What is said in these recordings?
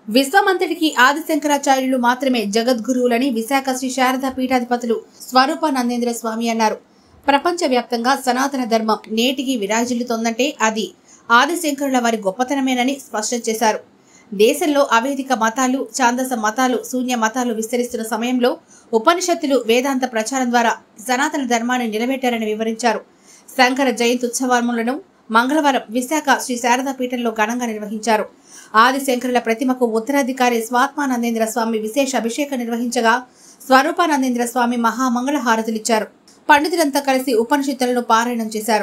విశ్వమంతటికి ఆదిశంకరాచార్యులు మాత్రమే జగద్గురువులని విశాఖ శ్రీ శారదా పీఠాధిపతులు స్వరూపానందేంద్ర స్వామి అన్నారు ప్రపంచవ్యాప్తంగా సనాతన ధర్మం నేటికి విరాజిల్లుతోందంటే అది ఆదిశంకరుల వారి గొప్పతనమేనని స్పష్టం చేశారు దేశంలో అవేదిక మతాలు ఛాందస మతాలు శూన్య మతాలు విస్తరిస్తున్న సమయంలో ఉపనిషత్తులు వేదాంత ప్రచారం ద్వారా సనాతన ధర్మాన్ని నిలబెట్టారని వివరించారు శంకర జయంతి ఉత్సవాలను మంగళవారం విశాఖ శ్రీ శారదా పీఠంలో ఘనంగా నిర్వహించారు ఆదిశంకరుల ప్రతిమకు ఉత్తరాధికారి స్వాత్మానందేంద్ర స్వామి విశేష అభిషేకం నిర్వహించగా స్వరూపానందేంద్ర స్వామి మహామంగళ హారతులిచ్చారు పండితులంతా కలిసి ఉపనిషత్తులను పారాయణం చేశారు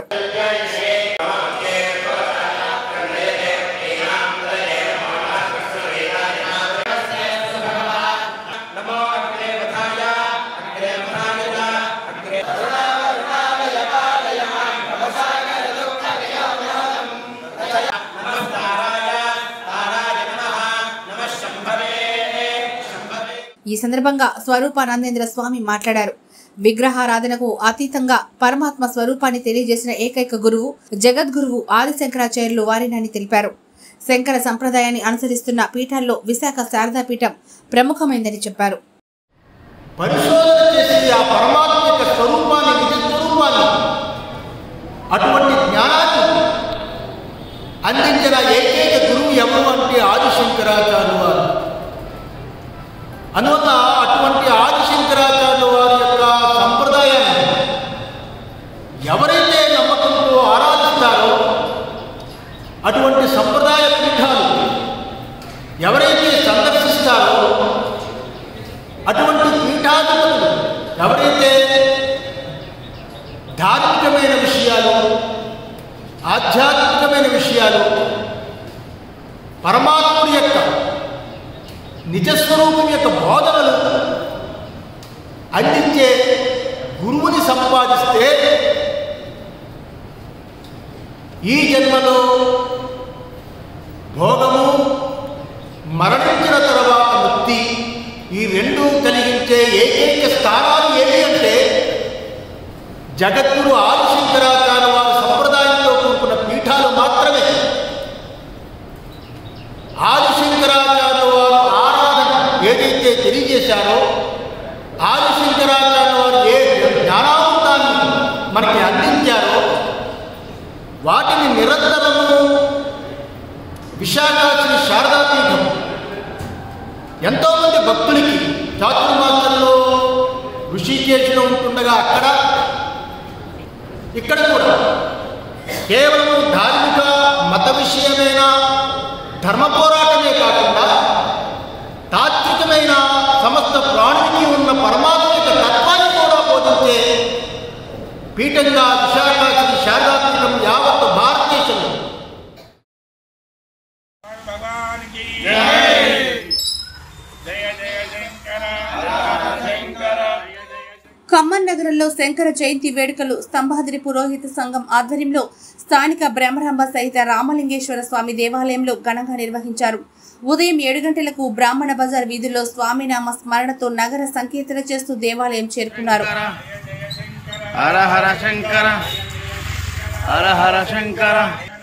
ఈ సందర్భంగా స్వరూపానందేంద్ర స్వామి మాట్లాడారు విగ్రహారాధనకు అతీతంగా పరమాత్మ స్వరూపాన్ని తెలియజేసిన ఏకైక గురువు జగద్గురువు ఆదిశంకరాచార్యులు వారినని తెలిపారు శంకర సంప్రదాయాన్ని అనుసరిస్తున్న పీఠాల్లో విశాఖ శారదా పీఠం ప్రముఖమైందని చెప్పారు పరిశోధన చేసి ఆ పరమాత్మ యొక్క స్వరూపాన్ని నిజ స్వరూపాన్ని అటువంటి జ్ఞానాన్ని అందించిన ఏకైక గురువు ఎవరు అంటే ఆదిశంకరాచార్య వారు అందువల్ల అటువంటి ఆదిశంకరాచార్య వారి యొక్క సంప్రదాయాన్ని ఎవరైతే నమ్మకంతో ఆరాధిస్తారో అటువంటి సంప్రదాయ పీఠాలు ఎవరైతే సందర్శిస్తారో అటువంటి పీఠాధిపతులు ఎవరైతే ధార్మికమైన విషయాలు ఆధ్యాత్మికమైన విషయాలు పరమాత్ముడి యొక్క నిజస్వరూపం యొక్క బోధనలు అందించే గురువుని సంపాదిస్తే ఈ జన్మలో భోగము మరణించిన తర్వాత ముక్తి ఈ రెండు కలిగించే ఏకైక స్థానాలు ఏవి అంటే జగద్గురు ఆదిశంకరాచార్య వారి సంప్రదాయంలో కూడుకున్న పీఠాలు మాత్రమే ఆదిశంకరాచార్య వారు ఆరాధన ఏదైతే తెలియజేశారో ఆదిశంకరాచార్య వారు ఏ జ్ఞానామృతాన్ని మనకి అందించారో వాటిని నిరంతరము విశాఖ శ్రీ శారదాపీఠం ఎంతోమంది భక్తులకి చాతుర్మాసంలో ఋషికేశులో ఉంటుండగా అక్కడ ఇక్కడ కూడా కేవలం ధార్మిక మత విషయమైన ధర్మ పోరాటమే కాకుండా తాత్వికమైన సమస్త ప్రాణునికి ఉన్న పరమాత్మ యొక్క తత్వాన్ని కూడా బోధించే పీఠంగా విశాఖ శ్రీ శారదాపీఠం యావత్ భారతదేశంలో भगवान की जय जय जय शंकर शंकर ఖమ్మం నగరంలో శంకర జయంతి వేడుకలు స్తంభాద్రి పురోహిత సంఘం ఆధ్వర్యంలో స్థానిక బ్రహ్మరాంబ సహిత రామలింగేశ్వర స్వామి దేవాలయంలో ఘనంగా నిర్వహించారు ఉదయం ఏడు గంటలకు బ్రాహ్మణ బజార్ వీధుల్లో స్వామినామ స్మరణతో నగర సంకీర్తన చేస్తూ దేవాలయం చేరుకున్నారు హర హర శంకర హర హర శంకర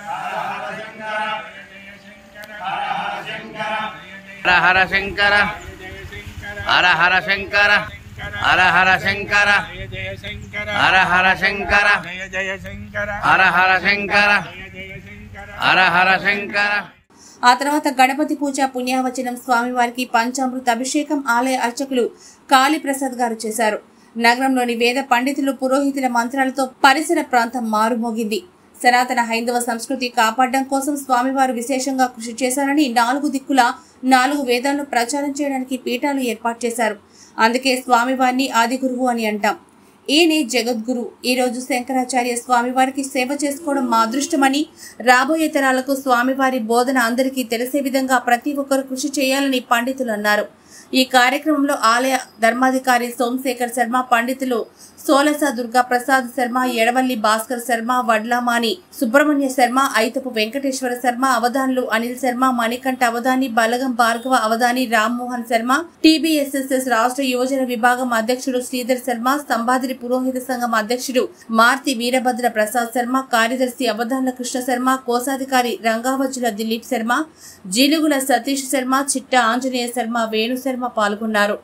హర హర శంకర హర హర శంకర హర హర శంకర जय जय शंकर హర హర శంకర जय जय शंकर హర హర శంకర जय जय शंकर హర హర శంకర ఆ తర్వాత గణపతి పూజ పుణ్యావచనం స్వామివారికి పంచామృత అభిషేకం ఆలయ అర్చకులు కాళీప్రసాద్ గారు చేశారు నగరంలోని వేద పండితులు పురోహితుల మంత్రాలతో పరిసర ప్రాంతం మారుమోగింది సనాతన హైందవ సంస్కృతి కాపాడడం కోసం స్వామివారు విశేషంగా కృషి చేశారని నాలుగు దిక్కుల నాలుగు వేదాలను ప్రచారం చేయడానికి పీఠాలు ఏర్పాటు చేశారు అందుకే స్వామివారిని ఆది గురువు అని అంటాం ఈయనే జగద్గురు ఈరోజు శంకరాచార్య స్వామివారికి సేవ చేసుకోవడం మా అదృష్టమని రాబోయే తరాలకు స్వామివారి బోధన అందరికీ తెలిసే విధంగా ప్రతి ఒక్కరు కృషి చేయాలని పండితులు అన్నారు ఈ కార్యక్రమంలో ఆలయ ధర్మాధికారి సోమశేఖర్ శర్మ పండితులు సోలస దుర్గా ప్రసాద్ శర్మ ఎడవల్లి భాస్కర్ శర్మ వడ్లామాని సుబ్రహ్మణ్య శర్మ ఐతపు వెంకటేశ్వర శర్మ అవధాన్లు అనిల్ శర్మ మణికంఠ అవధాని బలగం భార్గవ అవధాని రామ్మోహన్ శర్మ టీబీఎస్ఎస్ఎస్ రాష్ట్ర యువజన విభాగం అధ్యక్షుడు శ్రీధర్ శర్మ స్తంభాద్రి పురోహిత సంఘం అధ్యక్షుడు మార్తి వీరభద్ర ప్రసాద్ శర్మ కార్యదర్శి అవధాన్ల కృష్ణ శర్మ కోశాధికారి రంగావజ్జుల దిలీప్ శర్మ జీలుగుల సతీష్ శర్మ చిట్ట ఆంజనేయ శర్మ వేణు శర్మ పాల్గొన్నారు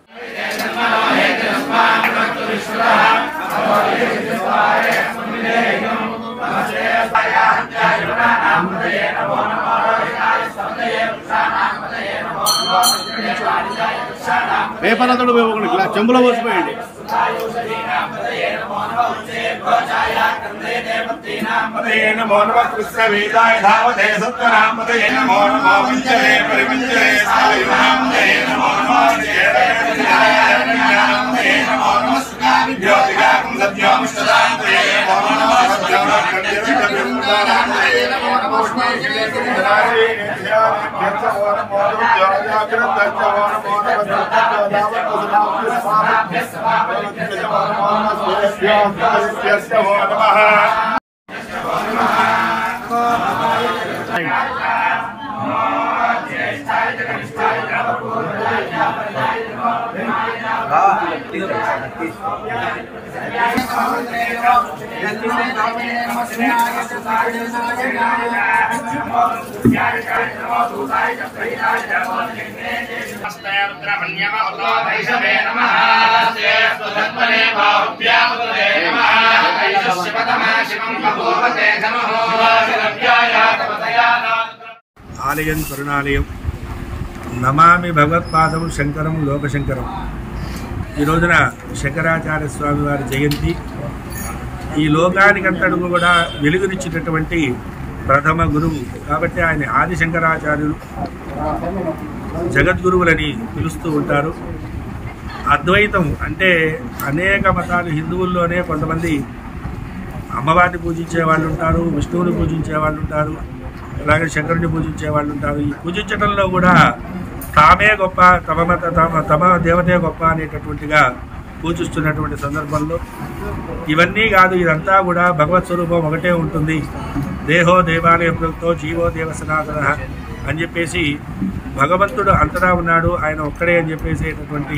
పేపర్ పోయి చెంబులో పోసిపోయండి పతయే నమో నమః కృష్ణవేదాయ ధావతే సత్వనామతయే నమో నమో వించలే పరివించలే సాయునామతయే నమో నమో జ్ఞానామతయే నమో నమః జ్యోతిగాకం సత్యోముష్టదాంతయే నమో నమః సత్యోముష్టదాంతయే నమో నమః నమో నమః ఆలయం కరుణాలయం నమామి భగవత్పాదం శంకరం లోకశంకరం ఈ రోజున శంకరాచార్య స్వామి వారి జయంతి ఈ లోకానికంతడు కూడా వెలుగునిచ్చినటువంటి ప్రథమ గురువు కాబట్టి ఆయన ఆది శంకరాచార్యులు జగద్గురువులని పిలుస్తూ ఉంటారు అద్వైతం అంటే అనేక మతాలు హిందువుల్లోనే కొంతమంది అమ్మవారిని పూజించే వాళ్ళు ఉంటారు విష్ణువుని పూజించే వాళ్ళు ఉంటారు అలాగే శంకరుని పూజించే వాళ్ళు ఉంటారు ఈ పూజించడంలో కూడా తామే గొప్ప తమ మత తమ తమ దేవతే గొప్ప అనేటటువంటిగా పూజిస్తున్నటువంటి సందర్భంలో ఇవన్నీ కాదు ఇదంతా కూడా భగవత్ స్వరూపం ఒకటే ఉంటుంది దేహో దేవాలయ ప్రయుక్తో జీవో దేవ సనాతన అని చెప్పేసి భగవంతుడు అంతటా ఉన్నాడు ఆయన ఒక్కడే అని చెప్పేసేటటువంటి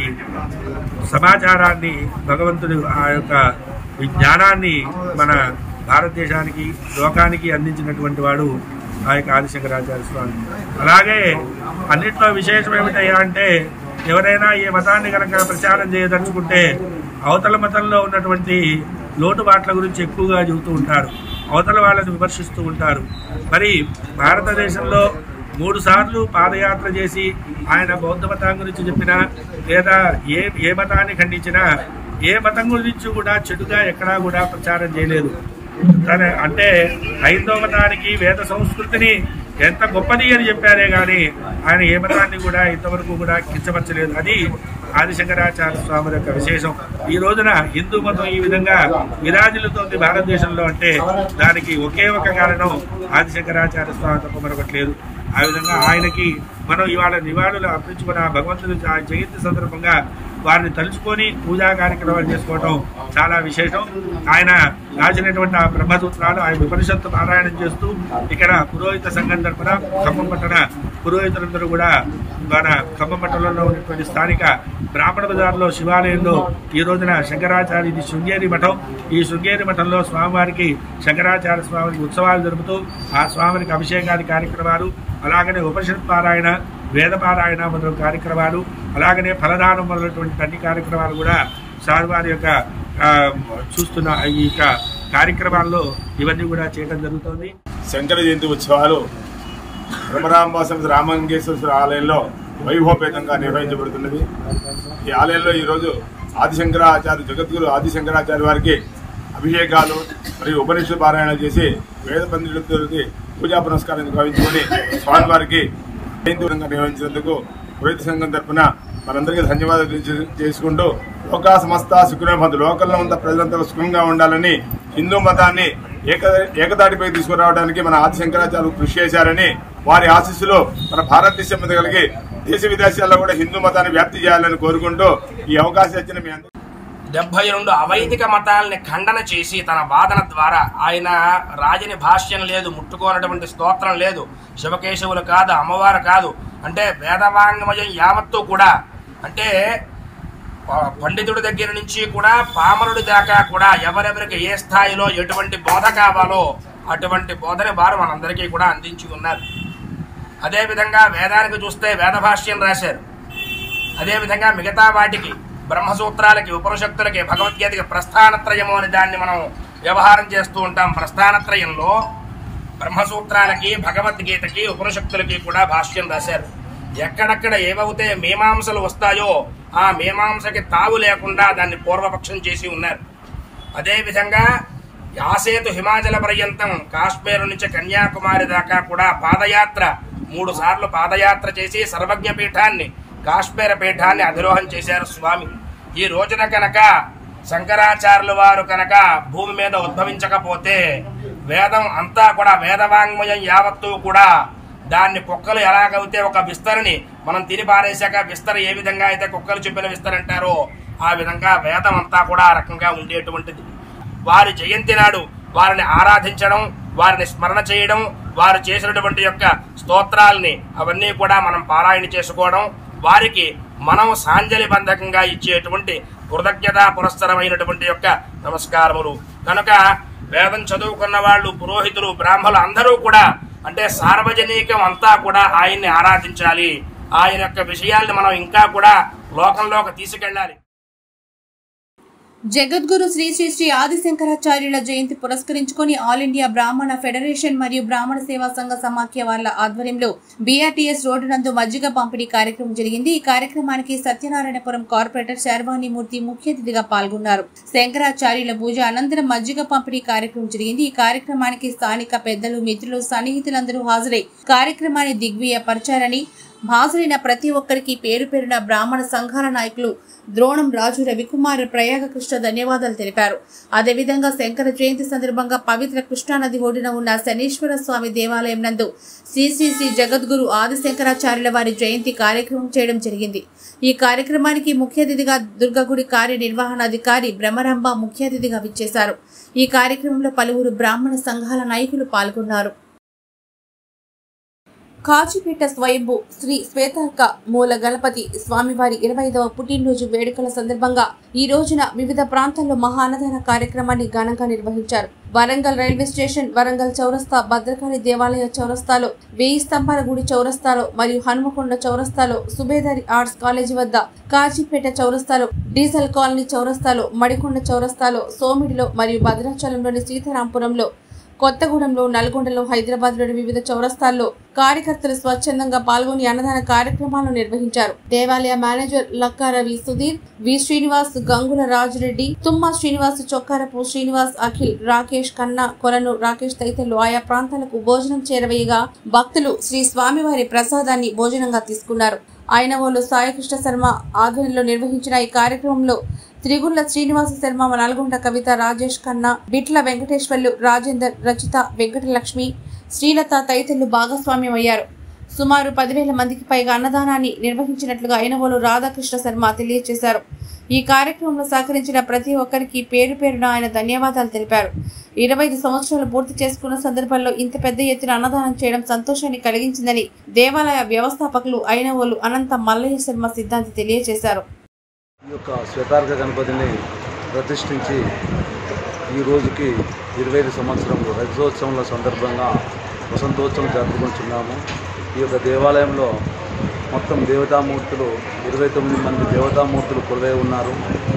సమాచారాన్ని భగవంతుడు ఆ యొక్క విజ్ఞానాన్ని మన భారతదేశానికి లోకానికి అందించినటువంటి వాడు ఆ యొక్క ఆదిశంకరాచార్య స్వామి అలాగే అన్నిట్లో విశేషం ఏమిటయ్యా అంటే ఎవరైనా ఈ మతాన్ని కనుక ప్రచారం చేయదలుచుకుంటే అవతల మతంలో ఉన్నటువంటి లోటుబాట్ల గురించి ఎక్కువగా చెబుతూ ఉంటారు అవతల వాళ్ళని విమర్శిస్తూ ఉంటారు మరి భారతదేశంలో మూడు సార్లు పాదయాత్ర చేసి ఆయన బౌద్ధ మతం గురించి చెప్పినా లేదా ఏ ఏ మతాన్ని ఖండించినా ఏ మతం గురించి కూడా చెడుగా ఎక్కడా కూడా ప్రచారం చేయలేదు తన అంటే హైందవ మతానికి వేద సంస్కృతిని ఎంత గొప్పది అని చెప్పారే కానీ ఆయన ఏ మతాన్ని కూడా ఇంతవరకు కూడా కించపరచలేదు అది ఆదిశంకరాచార్య స్వామి యొక్క విశేషం ఈ రోజున హిందూ మతం ఈ విధంగా విరాజిల్లుతోంది భారతదేశంలో అంటే దానికి ఒకే ఒక కారణం ఆదిశంకరాచార్య స్వామి తప్ప మరొకటి లేదు ఆ విధంగా ఆయనకి మనం ఇవాళ నివాళులు అర్పించుకున్న భగవంతుని ఆ జయంతి సందర్భంగా వారిని తలుచుకొని పూజా కార్యక్రమాలు చేసుకోవడం చాలా విశేషం ఆయన రాసినటువంటి ఆ బ్రహ్మసూత్రాలు ఆయన ఉపనిషత్తు పారాయణం చేస్తూ ఇక్కడ పురోహిత సంఘం తరపున ఖమ్మం పట్టణ పురోహితులందరూ కూడా మన ఖమ్మం పట్టణంలో ఉన్నటువంటి స్థానిక బ్రాహ్మణ బజార్లో శివాలయంలో ఈ రోజున శంకరాచార్య ఇది శృంగేరి మఠం ఈ శృంగేరి మఠంలో స్వామివారికి శంకరాచార్య స్వామికి ఉత్సవాలు జరుపుతూ ఆ స్వామికి అభిషేకాది కార్యక్రమాలు అలాగనే ఉపనిషత్ పారాయణ వేద పారాయణ మొదలగు కార్యక్రమాలు అలాగనే ఫలదానం మొదలైనటువంటి అన్ని కార్యక్రమాలు కూడా స్వామివారి యొక్క ఆ, చూస్తున్న ఈ యొక్క కార్యక్రమాల్లో ఇవన్నీ కూడా చేయడం జరుగుతుంది శంకర జయంతి ఉత్సవాలు బ్రహ్మరాంబాసమితి రామంగేశ్వర ఆలయంలో వైభవపేతంగా నిర్వహించబడుతున్నది ఈ ఆలయంలో ఈరోజు ఆదిశంకరాచార్య జగద్గురు ఆదిశంకరాచార్య వారికి అభిషేకాలు మరియు ఉపనిషత్తు పారాయణ చేసి వేద పండితులతో పూజా పునస్కారం నిర్వహించుకొని స్వామివారికి జయంతి విధంగా నిర్వహించినందుకు పురోహిత సంఘం తరపున మనందరికీ ధన్యవాదాలు తెలియజే- చేసుకుంటూ లోకా సమస్త సుఖినోభంతు లోకల్లో ఉన్న ప్రజలంతా సుఖంగా ఉండాలని హిందూ మతాన్ని ఏక ఏకతాటిపై తీసుకురావడానికి మన ఆది శంకరాచార్యులు కృషి చేశారని వారి ఆశీస్సులు మన భారతదేశం మీద కలిగి దేశ విదేశాల్లో కూడా హిందూ మతాన్ని వ్యాప్తి చేయాలని కోరుకుంటూ ఈ అవకాశం ఇచ్చిన మీ అందరికీ డెబ్బై రెండు అవైదిక మతాలని ఖండన చేసి తన వాదన ద్వారా ఆయన రాజని భాష్యం లేదు ముట్టుకోనటువంటి స్తోత్రం లేదు శివకేశవులు కాదు అమ్మవారు కాదు అంటే వేదవాంగ్మయం యావత్తు కూడా అంటే ప- పండితుడి దగ్గర నుంచి కూడా పామరుడి దాకా కూడా ఎవరెవరికి ఏ స్థాయిలో ఎటువంటి బోధ కావాలో అటువంటి బోధని వారు మనందరికీ కూడా అందించి ఉన్నారు అదేవిధంగా వేదానికి చూస్తే వేద భాష్యం రాశారు అదేవిధంగా మిగతా వాటికి బ్రహ్మసూత్రాలకి ఉపనిషత్తులకి భగవద్గీతకి ప్రస్థానత్రయము అని దాన్ని మనం వ్యవహారం చేస్తూ ఉంటాం ప్రస్థానత్రయంలో బ్రహ్మసూత్రాలకి భగవద్గీతకి ఉపనిషత్తులకి కూడా భాష్యం రాశారు ఎక్కడెక్కడ ఏవైతే మీమాంసలు వస్తాయో ఆ మీమాంసకి తావు లేకుండా దాన్ని పూర్వపక్షం చేసి ఉన్నారు అదేవిధంగా యాసేతు హిమాచల పర్యంతం కాశ్మీర్ నుంచి కన్యాకుమారి దాకా కూడా పాదయాత్ర మూడు సార్లు పాదయాత్ర చేసి సర్వజ్ఞ పీఠాన్ని కాశ్మీర పీఠాన్ని అధిరోహం చేశారు స్వామి ఈ రోజున కనుక శంకరాచార్యుల వారు కనుక భూమి మీద ఉద్భవించకపోతే వేదం అంతా కూడా వేదవాంగ్మయం యావత్తు కూడా దాన్ని కుక్కలు ఎలాగైతే ఒక విస్తరిని మనం తిని పారేశాక విస్తర ఏ విధంగా అయితే కుక్కలు చెప్పిన విస్తర అంటారో ఆ విధంగా వేదం అంతా కూడా ఆ రకంగా ఉండేటువంటిది వారి జయంతి నాడు వారిని ఆరాధించడం వారిని స్మరణ చేయడం వారు చేసినటువంటి యొక్క స్తోత్రాల్ని అవన్నీ కూడా మనం పారాయణ చేసుకోవడం వారికి మనం సాంజలి బంధకంగా ఇచ్చేటువంటి కృతజ్ఞతా పురస్సరమైనటువంటి యొక్క నమస్కారములు కనుక వేదం చదువుకున్న వాళ్ళు పురోహితులు బ్రాహ్మణులు అందరూ కూడా అంటే సార్వజనికం అంతా కూడా ఆయన్ని ఆరాధించాలి ఆయన యొక్క విషయాల్ని మనం ఇంకా కూడా లోకంలోకి తీసుకెళ్ళాలి జగద్గురు శ్రీ శ్రీ శ్రీ ఆదిశంకరాచార్యుల జయంతి పురస్కరించుకొని ఆల్ ఇండియా బ్రాహ్మణ ఫెడరేషన్ మరియు బ్రాహ్మణ సేవా సంఘ సమాఖ్య వాళ్ళ ఆధ్వర్యంలో బీఆర్టీఎస్ రోడ్డు నందు మజ్జిగ పంపిణీ కార్యక్రమం జరిగింది ఈ కార్యక్రమానికి సత్యనారాయణపురం కార్పొరేటర్ శర్వాణి మూర్తి ముఖ్య అతిథిగా పాల్గొన్నారు శంకరాచార్యుల పూజ అనంతరం మజ్జిగ పంపిణీ కార్యక్రమం జరిగింది ఈ కార్యక్రమానికి స్థానిక పెద్దలు మిత్రులు సన్నిహితులందరూ హాజరై కార్యక్రమాన్ని దిగ్విజయపరిచారని హాజరైన ప్రతి ఒక్కరికి పేరు పేరున బ్రాహ్మణ సంఘాల నాయకులు ద్రోణం రాజు రవికుమార్ ప్రయాగ కృష్ణ ధన్యవాదాలు తెలిపారు అదేవిధంగా శంకర జయంతి సందర్భంగా పవిత్ర కృష్ణానది ఒడ్డున ఉన్న శనీశ్వర స్వామి దేవాలయం నందు శ్రీ శ్రీ శ్రీ జగద్గురు ఆదిశంకరాచార్యుల వారి జయంతి కార్యక్రమం చేయడం జరిగింది ఈ కార్యక్రమానికి ముఖ్య అతిథిగా దుర్గగుడి కార్యనిర్వహణాధికారి బ్రహ్మరంభ ముఖ్య అతిథిగా విచ్చేశారు ఈ కార్యక్రమంలో పలువురు బ్రాహ్మణ సంఘాల నాయకులు పాల్గొన్నారు కాచిపేట స్వయంభు శ్రీ శ్వేతార్క మూల గణపతి స్వామివారి ఇరవై ఐదవ పుట్టినరోజు వేడుకల సందర్భంగా ఈ రోజున వివిధ ప్రాంతాల్లో మహా అన్నదాన కార్యక్రమాన్ని ఘనంగా నిర్వహించారు వరంగల్ రైల్వే స్టేషన్ వరంగల్ చౌరస్తా భద్రకాళి దేవాలయ చౌరస్తాలో వేయి స్తంభాల గుడి చౌరస్తాలో మరియు హనుమకొండ చౌరస్తాలో సుబేదారి ఆర్ట్స్ కాలేజీ వద్ద కాచిపేట చౌరస్తాలో డీజల్ కాలనీ చౌరస్తాలో మడికొండ చౌరస్తాలో సోమిడిలో మరియు భద్రాచలంలోని సీతారాంపురంలో కొత్తగూడెంలో నల్గొండలో హైదరాబాద్లోని వివిధ చౌరస్తాల్లో కార్యకర్తలు స్వచ్ఛందంగా పాల్గొని అన్నదాన కార్యక్రమాలను నిర్వహించారు దేవాలయ మేనేజర్ లక్కా రవి సుధీర్ వి శ్రీనివాస్ గంగుల రాజురెడ్డి తుమ్మ శ్రీనివాస్ చొక్కారపు శ్రీనివాస్ అఖిల్ రాకేష్ కన్నా కొలను రాకేష్ తదితరులు ఆయా ప్రాంతాలకు భోజనం చేరవేయగా భక్తులు శ్రీ స్వామివారి ప్రసాదాన్ని భోజనంగా తీసుకున్నారు ఆయనవోలు సాయకృష్ణ శర్మ ఆధ్వర్యంలో నిర్వహించిన ఈ కార్యక్రమంలో త్రిగుళ్ల శ్రీనివాస శర్మ నల్గొండ కవిత రాజేష్ ఖన్నా బిట్ల వెంకటేశ్వర్లు రాజేందర్ రచిత వెంకటలక్ష్మి శ్రీలత తదితరులు భాగస్వామ్యం అయ్యారు సుమారు పదివేల మందికి పైగా అన్నదానాన్ని నిర్వహించినట్లుగా అయినవోలు రాధాకృష్ణ శర్మ తెలియజేశారు ఈ కార్యక్రమంలో సహకరించిన ప్రతి ఒక్కరికి పేరు పేరున ఆయన ధన్యవాదాలు తెలిపారు ఇరవై ఐదు సంవత్సరాలు పూర్తి చేసుకున్న సందర్భంలో ఇంత పెద్ద ఎత్తున అన్నదానం చేయడం సంతోషాన్ని కలిగించిందని దేవాలయ వ్యవస్థాపకులు అయినవోలు అనంత మల్లయ్య శర్మ సిద్ధాంతి తెలియజేశారు ఈ యొక్క శ్వేతార్క గణపతిని ప్రతిష్ఠించి ఈ రోజుకి ఇరవై ఐదు సంవత్సరంలో రజతోత్సవంలో సందర్భంగా వసంతోత్సవం జరుపుకుంటున్నాము ఈ యొక్క దేవాలయంలో మొత్తం దేవతామూర్తులు ఇరవై తొమ్మిది మంది దేవతామూర్తులు కొలువై ఉన్నారు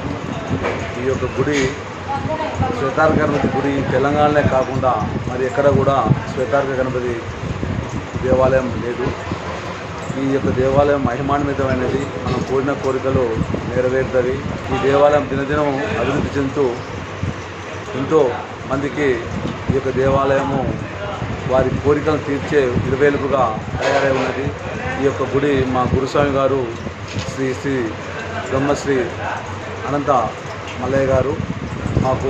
ఈ యొక్క గుడి శ్వేతార్క గణపతి గుడి తెలంగాణలో కాకుండా మరి ఎక్కడ కూడా శ్వేతార్క గణపతి దేవాలయం లేదు ఈ యొక్క దేవాలయం మహిమాన్వితమైనది మనం కోరిన కోరికలు నెరవేరుతుంది ఈ దేవాలయం దినదినం అభివృద్ధి చెందుతూ ఎంతో మందికి ఈ యొక్క దేవాలయము వారి కోరికలను తీర్చే ఇరువేలుపుగా తయారై ఉన్నది ఈ యొక్క గుడి మా గురుస్వామి గారు శ్రీ శ్రీ బ్రహ్మశ్రీ అనంత మల్లయ్య గారు మాకు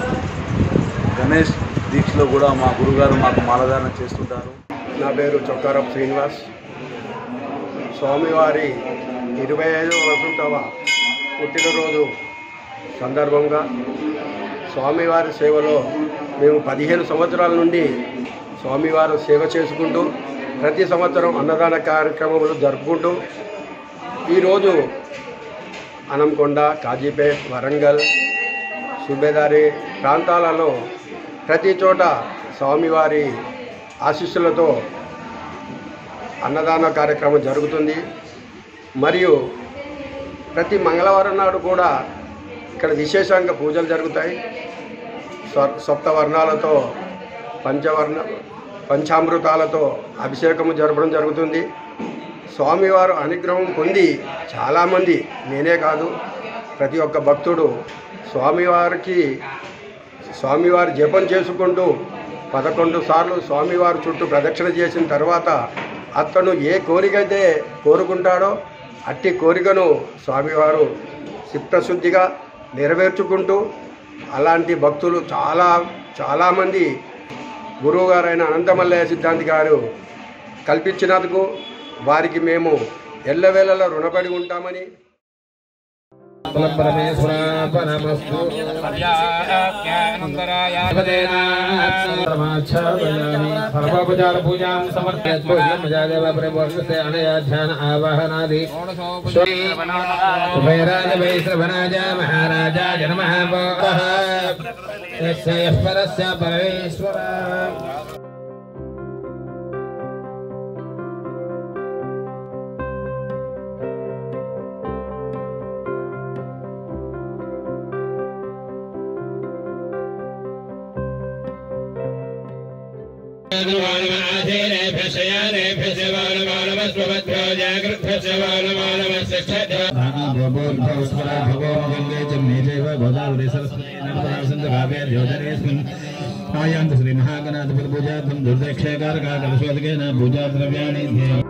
గణేష్ దీక్షలో కూడా మా గురుగారు మాకు మాలధారణ చేస్తుంటారు నా పేరు చొక్కారపు శ్రీనివాస్ స్వామివారి ఇరవై ఐదవ వసంతవ పుట్టినరోజు సందర్భంగా స్వామివారి సేవలో మేము పదిహేను సంవత్సరాల నుండి స్వామివారు సేవ చేసుకుంటూ ప్రతి సంవత్సరం అన్నదాన కార్యక్రమములు జరుపుకుంటూ ఈరోజు అనంకొండ కాజీపేట్ వరంగల్ సుబేదారి ప్రాంతాలలో ప్రతి చోట స్వామివారి ఆశీస్సులతో అన్నదాన కార్యక్రమం జరుగుతుంది మరియు ప్రతి మంగళవారం నాడు కూడా ఇక్కడ విశేషంగా పూజలు జరుగుతాయి స్వ- సప్తవర్ణాలతో పంచవర్ణ పంచామృతాలతో అభిషేకము జరపడం జరుగుతుంది స్వామివారు అనుగ్రహం పొంది చాలామంది నేనే కాదు ప్రతి ఒక్క భక్తుడు స్వామివారికి స్వామివారి జపం చేసుకుంటూ పదకొండు సార్లు స్వామివారి చుట్టూ ప్రదక్షిణ చేసిన తర్వాత అతను ఏ కోరిక అయితే కోరుకుంటాడో అట్టి కోరికను స్వామివారు చిత్తశుద్ధిగా నెరవేర్చుకుంటూ అలాంటి భక్తులు చాలా చాలామంది గురువుగారైన అనంతమల్లయ్య సిద్ధాంతి గారు కల్పించినందుకు వారికి మేము ఎల్లవేళలా రుణపడి ఉంటామని महाराजा जन्म परस्य परमेश्वर ఆయాంత శ్రీ మహాగణాధిపతి పూజార్థం దుర్దక్షేకారక కలశోదకేన పూజా ద్రవ్యాన్ని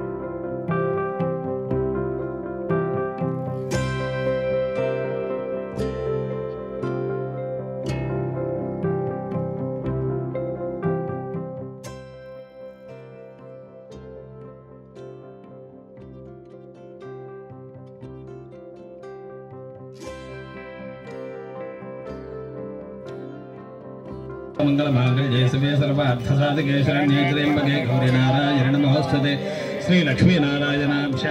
మంగళమాంగళ్యే శివే సర్వార్థసాధకే శరణ్యే త్ర్యంబకే గౌరీ నారాయణ నమోస్తుతే శ్రీ లక్ష్మీనారాయణాభ్యా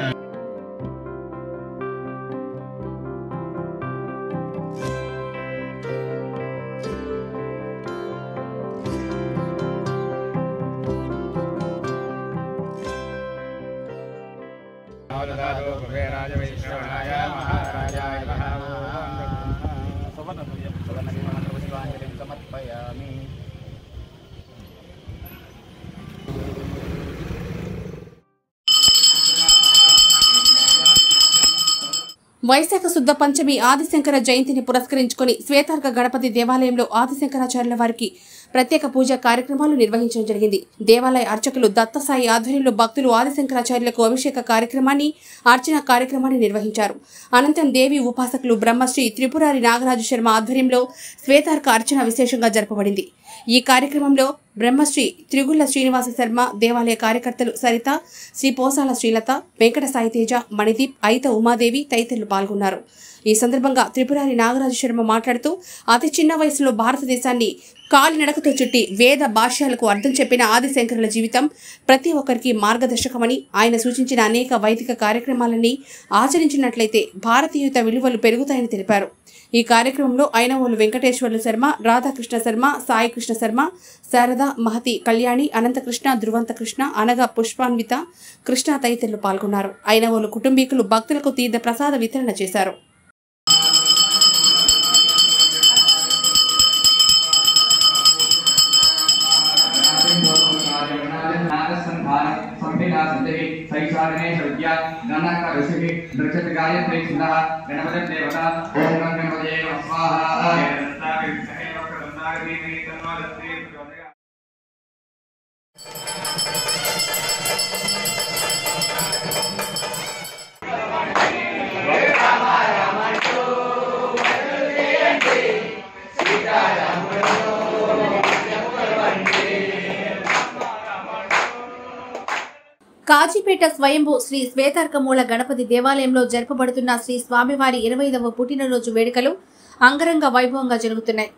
వైశాఖ శుద్ధ పంచమి ఆదిశంకర జయంతిని పురస్కరించుకుని శ్వేతార్క గణపతి దేవాలయంలో ఆదిశంకరాచార్యుల వారికి ప్రత్యేక పూజా కార్యక్రమాలు నిర్వహించడం జరిగింది దేవాలయ అర్చకులు దత్తసాయి ఆధ్వర్యంలో భక్తులు ఆదిశంకరాచార్యులకు అభిషేక కార్యక్రమాన్ని అర్చన కార్యక్రమాన్ని నిర్వహించారు అనంతరం దేవి ఉపాసకులు బ్రహ్మశ్రీ త్రిపురారి నాగరాజు శర్మ ఆధ్వర్యంలో శ్వేతార్క అర్చన విశేషంగా జరపబడింది ఈ కార్యక్రమంలో బ్రహ్మశ్రీ త్రిగుళ్ల శ్రీనివాస శర్మ దేవాలయ కార్యకర్తలు సరిత శ్రీ పోసాల శ్రీలత వెంకట సాయితేజ మణిదీప్ అయిత ఉమాదేవి తదితరులు పాల్గొన్నారు ఈ సందర్భంగా త్రిపురారి నాగరాజు శర్మ మాట్లాడుతూ అతి చిన్న వయసులో భారతదేశాన్ని కాలినడకతో చుట్టి వేద భాష్యాలకు అర్థం చెప్పిన ఆదిశంకరుల జీవితం ప్రతి ఒక్కరికి మార్గదర్శకమని ఆయన సూచించిన అనేక వైదిక కార్యక్రమాలన్నీ ఆచరించినట్లయితే భారతీయత విలువలు పెరుగుతాయని తెలిపారు ఈ కార్యక్రమంలో అయినవోలు వెంకటేశ్వర్లు శర్మ రాధాకృష్ణ శర్మ సాయి కృష్ణ శర్మ శారద మహతి కళ్యాణి అనంతకృష్ణ ధృవంత కృష్ణ అనగా పుష్పాన్విత కృష్ణ తదితరులు పాల్గొన్నారు అయినవోలు కుటుంబీకులు భక్తులకు తీర్థ ప్రసాద వితరణ చేశారు కాజీపేట స్వయంభూ శ్రీ శ్వేతార్కమూల గణపతి దేవాలయంలో జరపబడుతున్న శ్రీ స్వామివారి ఇరవైదవ పుట్టినరోజు వేడుకలు అంగరంగ వైభవంగా జరుగుతున్నాయి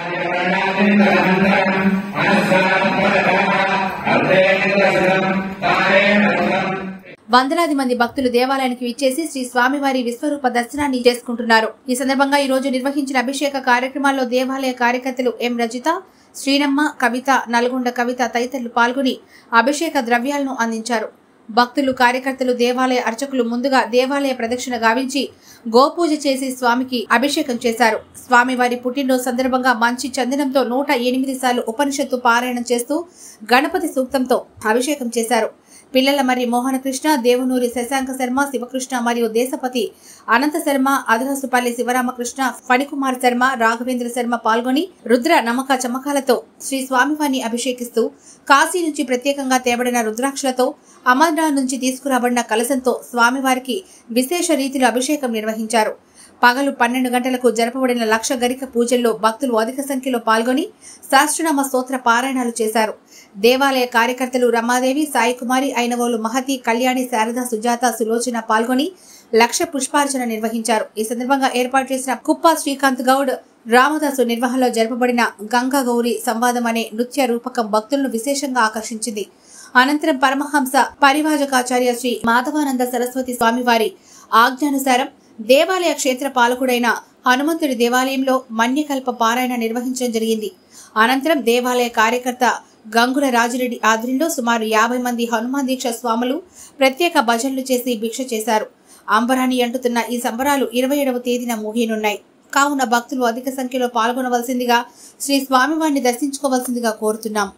వందలాది మంది భక్తులు దేవాలయానికి విచ్చేసి శ్రీ స్వామివారి విశ్వరూప దర్శనాన్ని చేసుకుంటున్నారు ఈ సందర్భంగా ఈ రోజు నిర్వహించిన అభిషేక కార్యక్రమాల్లో దేవాలయ కార్యకర్తలు ఎం రజిత శ్రీనమ్మ కవిత నల్గొండ కవిత తదితరులు పాల్గొని అభిషేక ద్రవ్యాలను అందించారు భక్తులు కార్యకర్తలు దేవాలయ అర్చకులు ముందుగా దేవాలయ ప్రదక్షిణ గావించి గోపూజ చేసి స్వామికి అభిషేకం చేశారు స్వామివారి పుట్టినరోజు సందర్భంగా మంచి చందనంతో నూట ఎనిమిది సార్లు ఉపనిషత్తు పారాయణం చేస్తూ గణపతి సూక్తంతో అభిషేకం చేశారు పిల్లల మరి మోహనకృష్ణ దేవనూరి శశాంక శర్మ శివకృష్ణ మరియు దేశపతి అనంత శర్మ అధహసుపల్లి శివరామకృష్ణ ఫణికుమార్ శర్మ రాఘవేంద్ర శర్మ పాల్గొని రుద్ర నమ్మక చమకాలతో శ్రీ స్వామివారిని అభిషేకిస్తూ కాశీ నుంచి ప్రత్యేకంగా తేబడిన రుద్రాక్షలతో అమర్నాథ్ నుంచి తీసుకురాబడిన కలశంతో స్వామివారికి విశేష రీతిలో అభిషేకం నిర్వహించారు పగలు పన్నెండు గంటలకు జరపబడిన లక్ష గరిక పూజల్లో భక్తులు అధిక సంఖ్యలో పాల్గొని శాస్త్రనామ స్తోత్ర పారాయణాలు చేశారు దేవాలయ కార్యకర్తలు రమాదేవి సాయికుమారి అయినవోలు మహతి కళ్యాణి శారద సుజాత సులోచన పాల్గొని లక్ష పుష్పార్చన నిర్వహించారు ఈ సందర్భంగా ఏర్పాటు చేసిన కుప్ప శ్రీకాంత్ గౌడ్ రామదాసు నిర్వహణలో జరపబడిన గంగా గౌరి సంవాదం అనే నృత్య రూపకం భక్తులను విశేషంగా ఆకర్షించింది అనంతరం పరమహంస పరివాజకాచార్య శ్రీ మాధవానంద సరస్వతి స్వామివారి ఆజ్ఞానుసారం దేవాలయ క్షేత్ర పాలకుడైన హనుమంతుడి దేవాలయంలో మన్యకల్ప పారాయణ నిర్వహించడం జరిగింది అనంతరం దేవాలయ కార్యకర్త గంగుల రాజిరెడ్డి ఆధ్వర్యంలో సుమారు యాభై మంది హనుమాన్ దీక్ష స్వాములు ప్రత్యేక భజనలు చేసి భిక్ష చేశారు అంబరాన్ని అంటుతున్న ఈ సంబరాలు ఇరవై ఏడవ తేదీన ముగియనున్నాయి కావున భక్తులు అధిక సంఖ్యలో పాల్గొనవలసిందిగా శ్రీ స్వామివారిని దర్శించుకోవాల్సిందిగా కోరుతున్నాం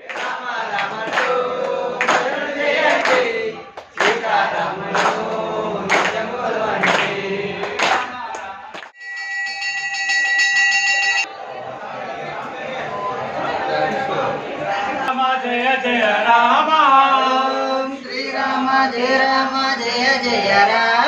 జయ జయ రామ శ్రీరామ జయ రామ జయ జయ రామ